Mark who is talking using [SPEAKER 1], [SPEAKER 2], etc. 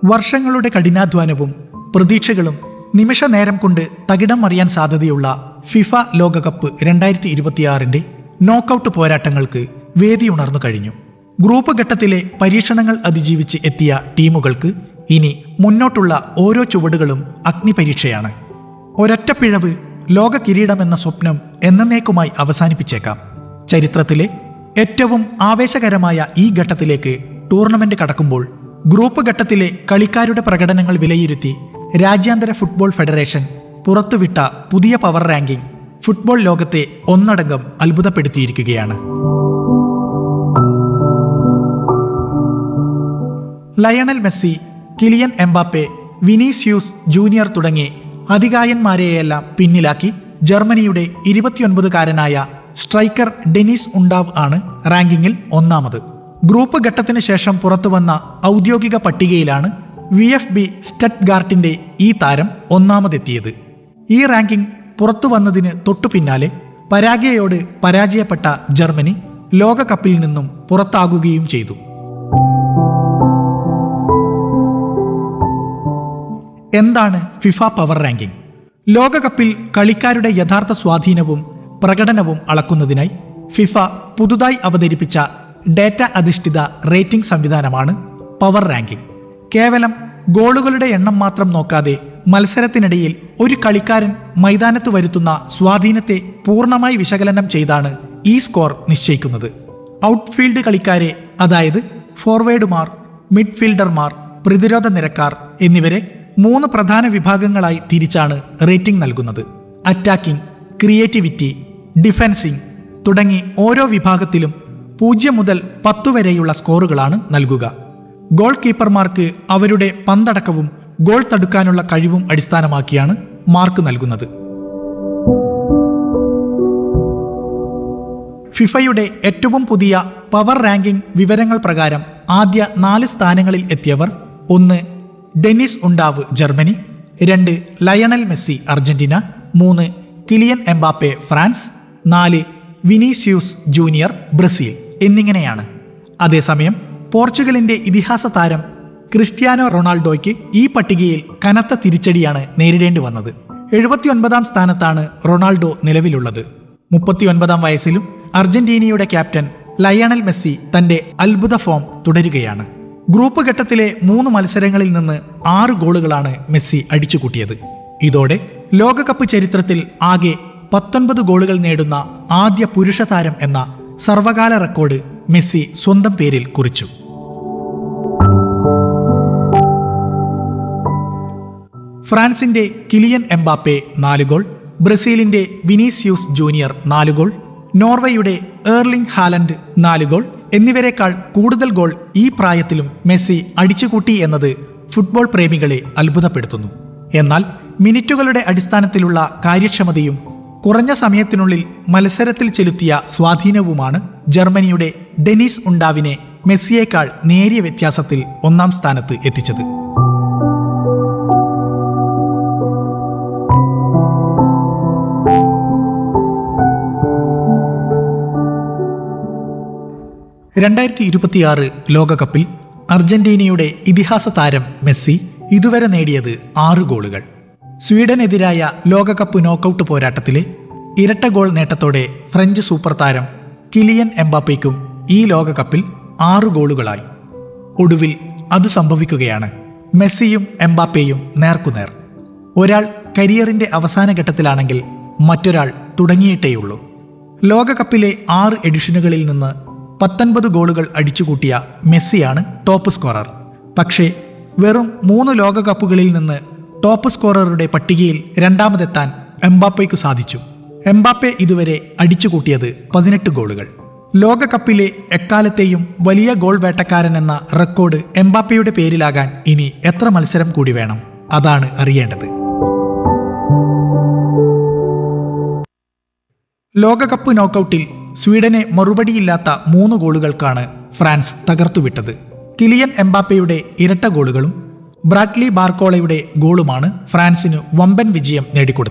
[SPEAKER 1] വർഷങ്ങളുടെ കഠിനാധ്വാനവും പ്രതീക്ഷകളും നിമിഷ നേരം കൊണ്ട് തകിടം മറിയാൻ സാധ്യതയുള്ള ഫിഫ ലോകകപ്പ് രണ്ടായിരത്തി ഇരുപത്തിയാറിന്റെ നോക്കൌട്ട് പോരാട്ടങ്ങൾക്ക് വേദി ഉണർന്നു കഴിഞ്ഞു ഗ്രൂപ്പ് ഘട്ടത്തിലെ പരീക്ഷണങ്ങൾ അതിജീവിച്ച് എത്തിയ ടീമുകൾക്ക് ഇനി മുന്നോട്ടുള്ള ഓരോ ചുവടുകളും അഗ്നിപരീക്ഷയാണ് ഒരൊറ്റ പിഴവ് ലോക കിരീടമെന്ന സ്വപ്നം എന്നേക്കുമായി അവസാനിപ്പിച്ചേക്കാം ചരിത്രത്തിലെ ഏറ്റവും ആവേശകരമായ ഈ ഘട്ടത്തിലേക്ക് ടൂർണമെന്റ് കടക്കുമ്പോൾ ഗ്രൂപ്പ് ഘട്ടത്തിലെ കളിക്കാരുടെ പ്രകടനങ്ങൾ വിലയിരുത്തി രാജ്യാന്തര ഫുട്ബോൾ ഫെഡറേഷൻ പുറത്തുവിട്ട പുതിയ പവർ റാങ്കിംഗ് ഫുട്ബോൾ ലോകത്തെ ഒന്നടങ്കം അത്ഭുതപ്പെടുത്തിയിരിക്കുകയാണ് Lionel Messi Kylian Mbappe Vinicius junior തുടങ്ങി അധികായന്മാരെയെല്ലാം പിന്നിലാക്കി ജർമ്മനിയുടെ ഇരുപത്തിയൊൻപതുകാരനായ സ്ട്രൈക്കർ ഡെനിസ് ഉണ്ടാവ് ആണ് റാങ്കിങ്ങിൽ ഒന്നാമത് ഗ്രൂപ്പ് ഘട്ടത്തിന് ശേഷം പുറത്തുവന്ന ഔദ്യോഗിക പട്ടികയിലാണ് വി എഫ് ബി സ്റ്റട്ട്ഗാർട്ടിന്റെ ഈ താരം ഒന്നാമതെത്തിയത് ഈ റാങ്കിംഗ് പുറത്തു വന്നതിന് തൊട്ടു പിന്നാലെ പരാഗ്വയോട് പരാജയപ്പെട്ട ജർമ്മനി ലോകകപ്പിൽ നിന്നും പുറത്താകുകയും ചെയ്തു എന്താണ് ഫിഫ പവർ റാങ്കിംഗ് ലോകകപ്പിൽ കളിക്കാരുടെ യഥാർത്ഥ സ്വാധീനവും പ്രകടനവും അളക്കുന്നതിനായി ഫിഫ പുതുതായി അവതരിപ്പിച്ച ഡേറ്റ അധിഷ്ഠിത റേറ്റിംഗ് സംവിധാനമാണ് പവർ റാങ്കിംഗ് കേവലം ഗോളുകളുടെ എണ്ണം മാത്രം നോക്കാതെ മത്സരത്തിനിടയിൽ ഒരു കളിക്കാരൻ മൈതാനത്ത് വരുത്തുന്ന സ്വാധീനത്തെ പൂർണ്ണമായി വിശകലനം ചെയ്താണ് ഈ സ്കോർ നിശ്ചയിക്കുന്നത് ഔട്ട്ഫീൽഡ് കളിക്കാരെ അതായത് ഫോർവേഡുമാർ മിഡ്ഫീൽഡർമാർ പ്രതിരോധ നിരക്കാർ എന്നിവരെ മൂന്ന് പ്രധാന വിഭാഗങ്ങളായി തിരിച്ചാണ് റേറ്റിംഗ് നൽകുന്നത് അറ്റാക്കിംഗ് ക്രിയേറ്റിവിറ്റി ഡിഫെൻസിംഗ് തുടങ്ങി ഓരോ വിഭാഗത്തിലും പൂജ്യം മുതൽ പത്ത് വരെയുള്ള സ്കോറുകളാണ് നൽകുക ഗോൾ കീപ്പർമാർക്ക് അവരുടെ പന്തടക്കവും ഗോൾ തടുക്കാനുള്ള കഴിവും അടിസ്ഥാനമാക്കിയാണ് മാർക്ക് നൽകുന്നത് ഫിഫയുടെ ഏറ്റവും പുതിയ പവർ റാങ്കിംഗ് വിവരങ്ങൾ പ്രകാരം ആദ്യ നാല് സ്ഥാനങ്ങളിൽ എത്തിയവർ ഒന്ന് ഡെന്നിസ് ഉണ്ടാവ് ജർമ്മനി രണ്ട് ലയണൽ മെസ്സി അർജന്റീന മൂന്ന് കിലിയൻ എംബാപ്പെ ഫ്രാൻസ് നാല് വിനീസ്യൂസ് ജൂനിയർ ബ്രസീൽ എന്നിങ്ങനെയാണ് അതേസമയം പോർച്ചുഗലിന്റെ ഇതിഹാസ താരം ക്രിസ്ത്യാനോ റൊണാൾഡോയ്ക്ക് ഈ പട്ടികയിൽ കനത്ത തിരിച്ചടിയാണ് നേരിടേണ്ടി വന്നത് എഴുപത്തിയൊൻപതാം സ്ഥാനത്താണ് റൊണാൾഡോ നിലവിലുള്ളത് മുപ്പത്തിയൊൻപതാം വയസ്സിലും അർജന്റീനയുടെ ക്യാപ്റ്റൻ ലയണൽ മെസ്സി തന്റെ അത്ഭുത ഫോം തുടരുകയാണ് ഗ്രൂപ്പ് ഘട്ടത്തിലെ മൂന്ന് മത്സരങ്ങളിൽ നിന്ന് ആറ് ഗോളുകളാണ് മെസ്സി അടിച്ചുകൂട്ടിയത് ഇതോടെ ലോകകപ്പ് ചരിത്രത്തിൽ ആകെ പത്തൊൻപത് ഗോളുകൾ നേടുന്ന ആദ്യ പുരുഷ താരം എന്ന സർവകാല റെക്കോർഡ് മെസ്സി സ്വന്തം പേരിൽ കുറിച്ചു ഫ്രാൻസിന്റെ കിലിയൻ എംബാപ്പെ നാല് ഗോൾ ബ്രസീലിന്റെ വിനീസ്യൂസ് ജൂനിയർ നാല് ഗോൾ നോർവേയുടെ ഏർലിംഗ് ഹാലൻഡ് നാല് ഗോൾ എന്നിവരെക്കാൾ കൂടുതൽ ഗോൾ ഈ പ്രായത്തിലും മെസ്സി അടിച്ചുകൂട്ടി എന്നത് ഫുട്ബോൾ പ്രേമികളെ അത്ഭുതപ്പെടുത്തുന്നു എന്നാൽ മിനിറ്റുകളുടെ അടിസ്ഥാനത്തിലുള്ള കാര്യക്ഷമതയും കുറഞ്ഞ സമയത്തിനുള്ളിൽ മത്സരത്തിൽ ചെലുത്തിയ സ്വാധീനവുമാണ് ജർമ്മനിയുടെ ഡെനിസ് ഉണ്ടാവിനെ മെസ്സിയേക്കാൾ നേരിയ വ്യത്യാസത്തിൽ ഒന്നാം സ്ഥാനത്ത് എത്തിച്ചത് രണ്ടായിരത്തി ഇരുപത്തിയാറ് ലോകകപ്പിൽ അർജന്റീനയുടെ ഇതിഹാസ താരം മെസ്സി ഇതുവരെ നേടിയത് ആറ് ഗോളുകൾ സ്വീഡനെതിരായ ലോകകപ്പ് നോക്കൌട്ട് പോരാട്ടത്തിലെ ഇരട്ട ഗോൾ നേട്ടത്തോടെ ഫ്രഞ്ച് സൂപ്പർ താരം കിലിയൻ എംബാപ്പയ്ക്കും ഈ ലോകകപ്പിൽ ആറ് ഗോളുകളായി ഒടുവിൽ അത് സംഭവിക്കുകയാണ് മെസ്സിയും എംബാപ്പയും നേർക്കുനേർ ഒരാൾ കരിയറിന്റെ അവസാന ഘട്ടത്തിലാണെങ്കിൽ മറ്റൊരാൾ തുടങ്ങിയിട്ടേയുള്ളൂ ലോകകപ്പിലെ ആറ് എഡിഷനുകളിൽ നിന്ന് പത്തൊൻപത് ഗോളുകൾ അടിച്ചുകൂട്ടിയ മെസ്സിയാണ് ടോപ്പ് സ്കോറർ പക്ഷേ വെറും മൂന്ന് ലോകകപ്പുകളിൽ നിന്ന് ടോപ്പ് സ്കോററുടെ പട്ടികയിൽ രണ്ടാമതെത്താൻ എംബാപ്പയ്ക്ക് സാധിച്ചു എംബാപ്പെ ഇതുവരെ അടിച്ചുകൂട്ടിയത് പതിനെട്ട് ഗോളുകൾ ലോകകപ്പിലെ എക്കാലത്തെയും വലിയ ഗോൾ വേട്ടക്കാരൻ എന്ന റെക്കോർഡ് എംബാപ്പയുടെ പേരിലാകാൻ ഇനി എത്ര മത്സരം കൂടി വേണം അതാണ് അറിയേണ്ടത് ലോകകപ്പ് നോക്കൌട്ടിൽ സ്വീഡനെ മറുപടിയില്ലാത്ത മൂന്ന് ഗോളുകൾക്കാണ് ഫ്രാൻസ് തകർത്തുവിട്ടത് കിലിയൻ എംബാപ്പയുടെ ഇരട്ട ഗോളുകളും ബ്രാഡ്ലി ബാർക്കോളയുടെ ഗോളുമാണ് ഫ്രാൻസിന് വമ്പൻ വിജയം നേടിക്കൊടുത്തത്